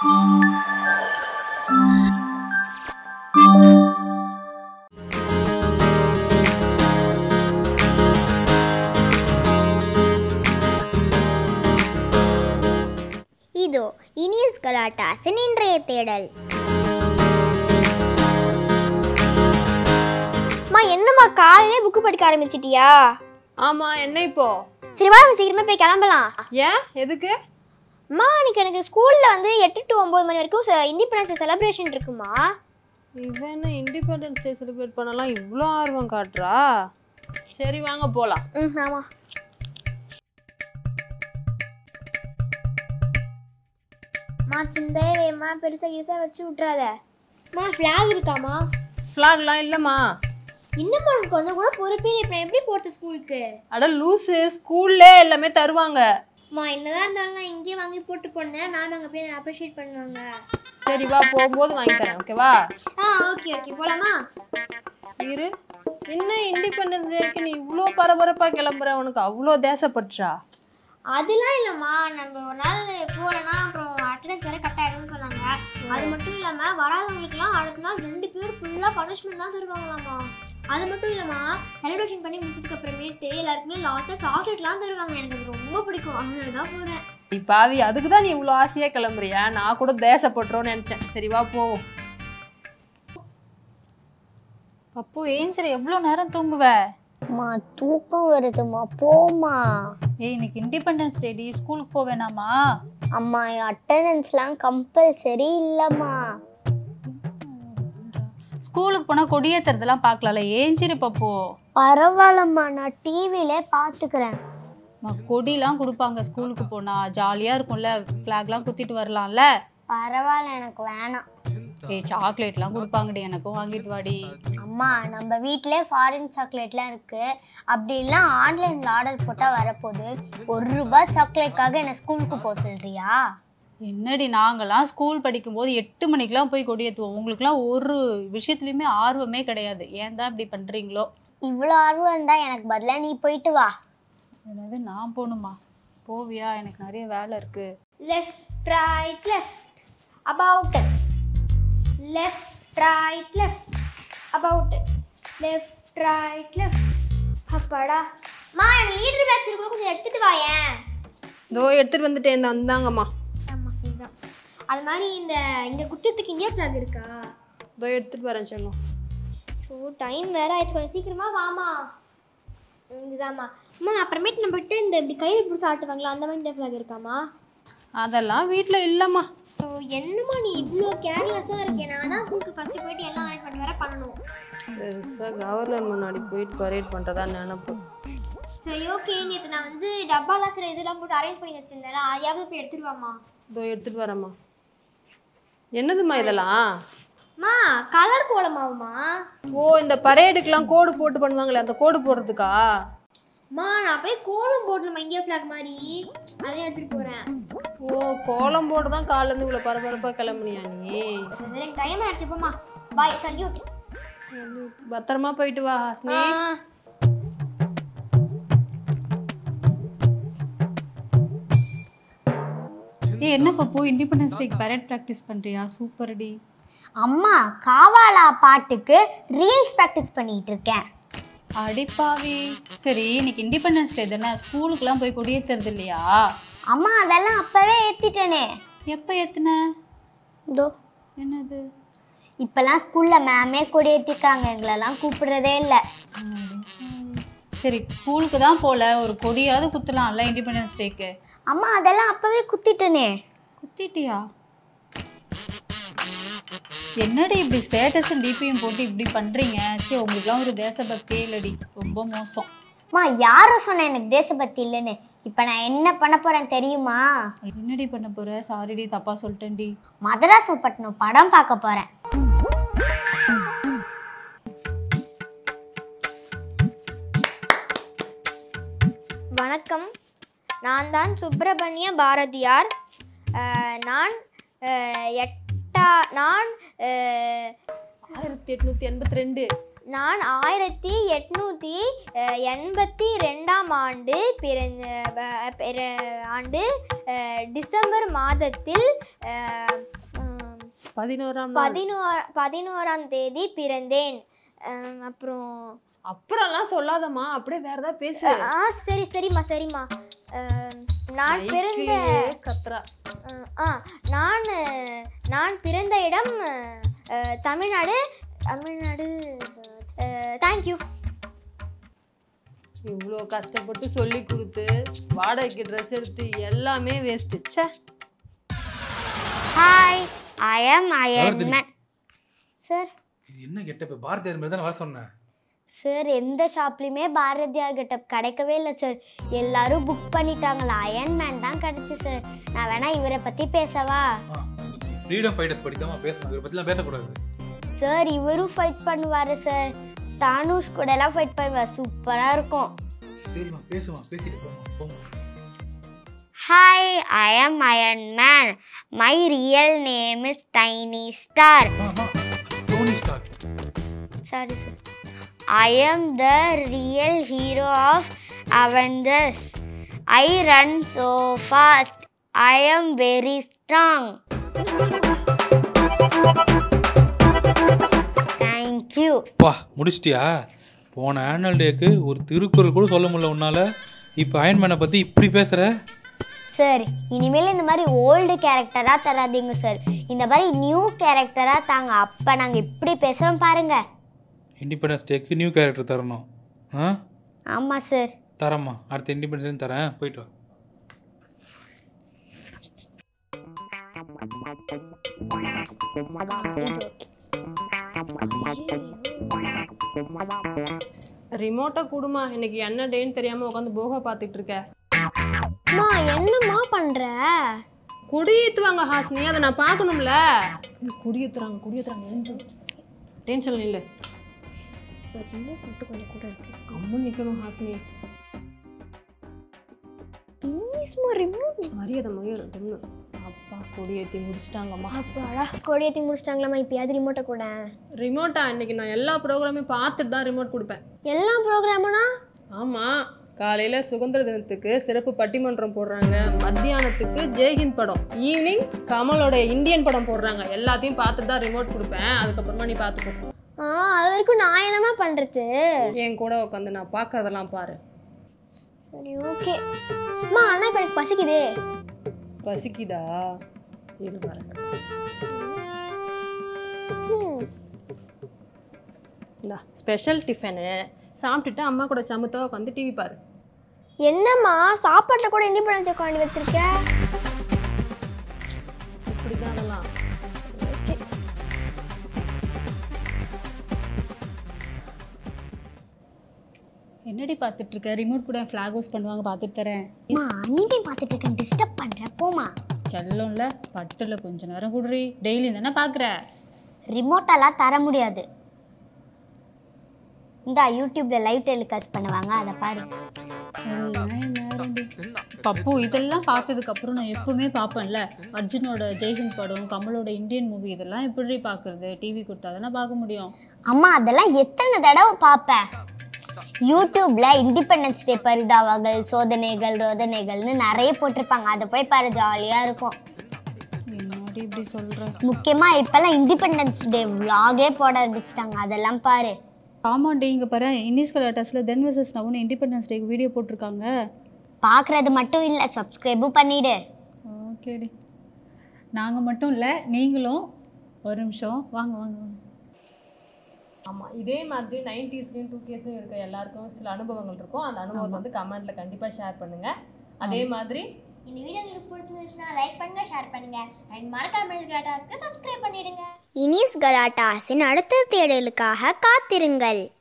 இதோ இனியஸ் கலாட்டாஸின் இன்றைய தேடல் அம்மா என்னம்மா காலையிலே புக்கு படிக்க ஆரம்பிச்சிட்டியா ஆமா என்ன இப்போ சரி வா நம்ம சீக்கிரமா போய் கிளம்பலாம் ஏன் எதுக்கு அம்மா இன்னைக்கு எனக்கு ஸ்கூல்ல வந்து எட்டு டு ஒன்பது மணி வரைக்கும் இண்டிபெண்டன்ஸ் செலிப்ரேஷன் இருக்குமா இவன் என்ன இண்டிபெண்டன்ஸ் டே செலிப்ரேட் பண்ணலாம் இவ்வளோ ஆர்வம் காட்டுறா சரி வாங்க போலாம் ம் ஆமா அம்மா சிந்தையே வேமா பெருசா கீசா வச்சு விட்றாத அம்மா ஃப்ளாக் இருக்காமா ஃப்ளாக்லாம் இல்லைம்மா இன்னும் உனக்கு கொஞ்சம் கூட பொறுப்பே இல்லை. இப்போ எப்படி போகிறது ஸ்கூலுக்கு அட லூஸு ஸ்கூல்லே எல்லாமே தருவாங்க அம்மா என்னதான் இருந்தாலும் நான் இங்கேயே வாங்கி போட்டு போனேன் மேம் அங்கே போய் அப்ரிஷியேட் பண்ணுவாங்க சரி வா போகும்போது வாங்கி தரேன் ஓகேவா ஆ ஓகே ஓகே போலாமா இரு என்ன இண்டிபெண்டன்ஸ் டேக்கு நீ இவ்வளோ பரபரப்பாக கிளம்புற உனக்கு அவ்வளோ தேசப்பற்றா அதெல்லாம் இல்லைம்மா நம்ம ஒரு நாள் போகலன்னா அப்புறம் அட்டண்டன்ஸ் வேறு கட் ஆகிடும்னு சொன்னாங்க அது மட்டும் இல்லாமல் வராதவங்களுக்குலாம் அடுத்த நாள் ரெண்டு பேர் ஃபுல்லாக பனிஷ்மெண்ட் தான் தருவாங்களாம்மா அது மட்டும் இல்லைம்மா செலிப்ரேஷன் பண்ணி முடிச்சதுக்கு அப்புறமேட்டு எல்லாருக்குமே லாஸ்ட்டாக சாக்லேட்லாம் தருவாங்க எனக்கு அது ரொம்ப பிடிக்கும் அதனால தான் போகிறேன் நீ பாவி அதுக்கு தான் நீ இவ்வளோ ஆசையாக கிளம்புறியா நான் கூட தேசப்பட்டுறோன்னு நினச்சேன் சரி வா போவோம் அப்போ ஏஞ்சல் எவ்வளோ நேரம் தூங்குவ அம்மா தூக்கம் வருதுமா போமா ஏய் இன்னைக்கு இண்டிபெண்டன்ஸ் டே டி ஸ்கூலுக்கு போவேனாமா அம்மா அட்டண்டன்ஸ்லாம் கம்பல்சரி இல்லைம்மா ஸ்கூலுக்கு போனால் கொடியேற்றுறதெல்லாம் பார்க்கலாம்ல ஏஞ்சிரு பப்போ பரவாயில்லம்மா நான் டிவிலே பார்த்துக்கிறேன் அம்மா, கொடிலாம் கொடுப்பாங்க ஸ்கூலுக்கு போனால் ஜாலியாக இருக்கும்ல ஃப்ளாக்லாம் குத்திட்டு வரலாம்ல பரவாயில்ல எனக்கு வேணாம் ஏய் சாக்லேட்லாம் கொடுப்பாங்கடி எனக்கும் வாங்கிட்டு வாடி அம்மா நம்ம வீட்டிலே ஃபாரின் சாக்லேட்லாம் இருக்கு அப்படி இல்லைனா ஆன்லைனில் ஆர்டர் போட்டால் வரப்போகுது ஒரு ரூபாய் சாக்லேட்காக என்னை ஸ்கூலுக்கு போக சொல்றியா என்னடி நாங்கெல்லாம் ஸ்கூல் படிக்கும்போது எட்டு மணிக்கெலாம் போய் கொடியேற்றுவோம் உங்களுக்குலாம் ஒரு விஷயத்துலையுமே ஆர்வமே கிடையாது ஏன் தான் இப்படி பண்ணுறீங்களோ இவ்வளோ ஆர்வம் இருந்தால் எனக்கு பதிலாக நீ போயிட்டு வா என்னது நான் போகணுமா போவியா எனக்கு நிறைய வேலை இருக்குது left right left about left right left about left right left அப்பாடா மா எனக்கு லீடர் பேட்ச் இருக்கு கொஞ்சம் எடுத்துட்டு வாயேன் இதோ எடுத்துகிட்டு வந்துட்டேன் இந்த வந்தாங்கம்மா ஆமாம் இதுதான் அது மாதிரி இந்த இங்கே குற்றத்துக்கு இந்தியா ஃப்ளாக் இருக்கா இதோ எடுத்துகிட்டு வரேன் செல்லம் ஓ டைம் வேற ஆயிடுச்சு கொஞ்சம் சீக்கிரமா வாமா ம், இதுதாம்மா அம்மா அப்புறமேட்டு நம்ம போயிட்டு இந்த இப்படி கையில் பிடிச்சி ஆட்டுவாங்களா அந்த மாதிரி இந்தியா ஃப்ளாக் இருக்காமா அதெல்லாம் வீட்டில் இல்லைம்மா ஓ என்னம்மா நீ இவ்வளோ கேர்லெஸ்ஸாக இருக்கே நான் தான் ஸ்கூலுக்கு ஃபஸ்ட்டு போயிட்டு எல்லாம் அரேஞ்ச் பண்ணி வர பண்ணணும் பெருசாக கவர்னர் முன்னாடி போயிட்டு பரேட் பண்ணுறதா நினப்பு சரி ஓகே நேற்று நான் வந்து டப்பாலாம் சில இதெல்லாம் போட்டு அரேஞ்ச் பண்ணி வச்சிருந்தேன்ல அதையாவது போய் எடுத்துருவாம்மா இதோ எடுத்துகிட்டு வரேம்மா என்னதும்மா இதெல்லாம் அம்மா கலர் கோலமாவுமா ஓ இந்த பரேடுக்கெலாம் கோடு போட்டு பண்ணுவாங்களே அந்த கோடு போடுறதுக்கா அம்மா நான் போய் கோலம் போடணுமா இந்தியா ஃப்ளாக் மாதிரி அதையும் எடுத்துகிட்டு போகிறேன் ஓ கோலம் போட தான் காலேருந்து இவ்வளோ பரபரப்பாக கிளம்புனியா நீ சரி எனக்கு டைம் ஆயிடுச்சு போம்மா பாய் சல்யூட் பத்திரமா போயிட்டு வா ஹாஸ்னி ஏய் என்ன பப்போ இண்டிபெண்டன்ஸ் டேக்கு பரேட் ப்ராக்டிஸ் பண்ணுறியா சூப்பர் டி அம்மா காவாலா பாட்டுக்கு ரீல்ஸ் ப்ராக்டிஸ் பண்ணிட்டு இருக்கேன் அடிப்பாவி சரி இன்னைக்கு இண்டிபெண்டன்ஸ் டே தானே ஸ்கூலுக்குலாம் போய் கொடியேற்றுறது இல்லையா அம்மா அதெல்லாம் அப்பவே ஏத்திட்டேனே எப்போ ஏற்றுன இதோ என்னது இப்பெல்லாம் ஸ்கூல்ல மேமே கொடி ஏத்திருக்காங்க எங்களெல்லாம் கூப்பிடுறதே இல்லை சரி ஸ்கூலுக்கு தான் போல ஒரு கொடியாவது குத்தலாம்ல இண்டிபெண்டன்ஸ் டேக்கு அம்மா அதெல்லாம் அப்பவே குத்திட்டேனே குத்திட்டியா என்னடி இப்படி ஸ்டேட்டஸும் டிபியும் போட்டு இப்படி பண்ணுறீங்க சரி உங்களுக்குலாம் ஒரு தேசபக்தியே இல்லடி ரொம்ப மோசம் அம்மா யாரை சொன்ன எனக்கு தேசபக்தி இல்லைன்னு இப்போ நான் என்ன பண்ண போறேன் தெரியுமா என்னடி பண்ண போற சாரிடி தப்பா சொல்லிட்டேன்டி மதராசப்பட்டினம் படம் பார்க்க போறேன் வணக்கம் நான் தான் சுப்பிரமணிய பாரதியார் அஹ், நான் அஹ், எட்டா நான் அஹ், ஆயிரத்தி எட்நூத்தி எண்பத்தி ரெண்டு நான் ஆயிரத்தி எட்நூற்றி எண்பத்தி ரெண்டாம் ஆண்டு பிறந்த ப- பிற- ஆண்டு அஹ், டிசம்பர் மாதத்தில் அஹ், உம், பதினோராம் நாள் பதினோரா பதினோராம் தேதி பிறந்தேன் அஹ், அப்புறம் அப்புறம்லாம் சொல்லாதம்மா அப்படியே வேற ஏதாவது பேசு ஆ சரி சரிம்மா சரிம்மா அஹ், நான் பிறந்த மைக்கிலேயே கத்துறா அஹ், ஆ நான் நான் பிறந்த இடம் அஹ், தமிழ்நாடு தமிழ்நாடு தேங்க்யூ இவ்வளோ கஷ்டப்பட்டு சொல்லி கொடுத்து வாடகைக்கு ட்ரெஸ் எடுத்து எல்லாமே வேஸ்ட்டு ச்சே ஹாய் ஐ எம் வருது நீ. அயன்மேன் சார் இது என்ன கெட்ட இப்போ பாரதியார் மாதிரி தானே வர சொன்னேன் சார் எந்த ஷாப்லையுமே பாரதியார் கெட்டப் கிடைக்கவே இல்லை சார் எல்லாரும் புக் பண்ணிட்டாங்களா அயன்மேன் தான் கிடச்சி சார் நான் வேணா இவரை பற்றி பேசவா ஆ ஃப்ரீடம் ஃபைட்டர்ஸ் படிக்காம பேசணும் இதை பற்றிலாம் பேசக்கூடாது சார் இவரும் ஃபைட் பண்ணுவார் சார் தானுஷ் கூட எல்லாம் ஃபைட் பண்ணுவார் சூப்பராக இருக்கும் சரிம்மா பேசுமா பேசிட்டு போமா போமா hi I am iron man my real name is tiny star ஆமா Tony star sorry sir I am the real hero of Avengers I run so fast I am very strong thank you வா முடிச்சிட்டியா போன annual டேக்கு ஒரு திருக்குறள் கூட சொல்ல முடியல உன்னால இப்போ அயன்மேனை பற்றி இப்படி பேசுகிற சார் இனிமேல் இந்த மாதிரி ஓல்டு கேரக்டராக தராதீங்க சார் இந்த மாதிரி நியூ கேரக்டராக தாங்க அப்போ நாங்கள் இப்படி பேசுகிறோம் பாருங்க இண்டிபெண்டன்ஸ் டேக்கு நியூ கேரக்டர் தரணும் ஆ ஆமாம் சார் தரேம்மா அடுத்த இண்டிபெண்டன்ஸ் தரேன் போயிட்டு வா ரிமோட்டை கொடுமா இன்னைக்கு என்ன டேன்னு தெரியாம உட்காந்து போக பார்த்துட்டு இருக்க அம்மா என்னம்மா பண்ணுற குடியேத்துவாங்க ஹாசினி அதை நான் பார்க்கணும்ல குடியேத்துறாங்க குடியேத்துறாங்க டென்ஷன் இல்லை கம்முன்னு நிக்கணும் ஹாசினி ப்ளீஸ்மா ரிமோட் மரியாதை மரியாதை கம்மு அப்பா கொடியேற்றி முடிச்சிட்டாங்கம்மா அப்பாடா கொடியேற்றி முடிச்சிட்டாங்களாம்மா இப்போயாவது ரிமோட்டை கூட ரிமோட்டா இன்னைக்கு நான் எல்லா ப்ரோக்ராமையும் பார்த்துட்டு தான் ரிமோட் கொடுப்பேன் எல்லா ப்ரோக்ராமுனா ஆமாம் காலையில் சுதந்திர தினத்துக்கு சிறப்பு பட்டிமன்றம் போடுறாங்க மத்தியானத்துக்கு ஜெய்ஹிந்த் படம் ஈவினிங் கமலோட இந்தியன் படம் போடுறாங்க எல்லாத்தையும் பார்த்துட்டு தான் ரிமோட் கொடுப்பேன் அதுக்கப்புறமா நீ பார்த்துக்கோ ஆ அது வரைக்கும் நான் என்னம்மா பண்ணுறது என் கூட உட்காந்து நான் பார்க்கறதெல்லாம் பாரு சரி ஓகே அம்மா அண்ணா இப்போ எனக்கு பசிக்குது பசிக்குதா இரு பாருங்க ம், இந்தா ஸ்பெஷல் டிஃபனு சாப்பிட்டுட்டு அம்மா கூட சமத்தா உட்காந்து டிவி பாரு என்னம்மா சாப்பாட்டில் கூட இண்டிபெண்டன்ஸ் உட்காந்து வச்சிருக்க இப்படி தான் அதெல்லாம் ஓகே என்னடி பார்த்துட்டு இருக்க ரிமோட் கூட ஃப்ளாக் ஹவுஸ் பண்ணுவாங்க பார்த்துட்டு தரேன் அம்மா அன்னிட்டே பார்த்துட்டு இருக்கேன் டிஸ்டர்ப் பண்ணுறேன் போமா செல்லம்ல பட்டுல கொஞ்ச நேரம் குடுறி டெய்லி தானே பார்க்குற ரிமோட்டெல்லாம் தர முடியாது இந்த யூடியூப்ல லைவ் டெலிகாஸ்ட் பண்ணுவாங்க அதை பாரு பப்பு இதெல்லாம் பார்த்ததுக்கு அப்புறம் நான் எப்பவுமே பார்ப்பேன்ல அர்ஜுனோட ஜெய்ஹிந்த் படம் கமலோட இந்தியன் மூவி இதெல்லாம் எப்படி பார்க்கறது டிவி கொடுத்தா தானே பார்க்க முடியும் அம்மா அதெல்லாம் எத்தனை தடவை பார்ப்பேன் யூடியூப்ல இண்டிபெண்டன்ஸ் டே பரிதாபங்கள் சோதனைகள் ரோதனைகள்னு நிறைய போட்டிருப்பாங்க அதை போய் பாரு ஜாலியா இருக்கும் என்னடி இப்படி சொல்ற முக்கியமா இப்பெல்லாம் இண்டிபெண்டன்ஸ் டே vlog-ஏ போட ஆரம்பிச்சிட்டாங்க அதெல்லாம் பாரு ஆமாண்டி இங்கே பாரு இன்னிஸ் கலாட்டாஸில் then versus now independence day video போட்டிருக்காங்க பார்க்கறது மட்டும் இல்லை சப்ஸ்கிரைபும் பண்ணிடு ஓகேடி நாங்கள் மட்டும் இல்லை நீங்களும் ஒரு நிமிஷம் வாங்க வாங்க வாங்க ஆமாம் இதே மாதிரி நைன்டிஸ்லையும் டூ கேஸ்லையும் இருக்க எல்லாருக்கும் சில அனுபவங்கள் இருக்கும் அந்த அனுபவத்தை வந்து கமெண்ட்ல கண்டிப்பாக ஷேர் பண்ணுங்க அதே மாதிரி இந்த வீடியோ உங்களுக்கு பிடிச்சிருந்துச்சுன்னா லைக் பண்ணுங்க ஷேர் பண்ணுங்க அண்ட் மறக்காம கலாட்டாஸ்க்கு சப்ஸ்கிரைப் பண்ணிடுங்க இனிஸ் கலாட்டாஸின் அடுத்த தேடலுக்காக காத்திருங்கள்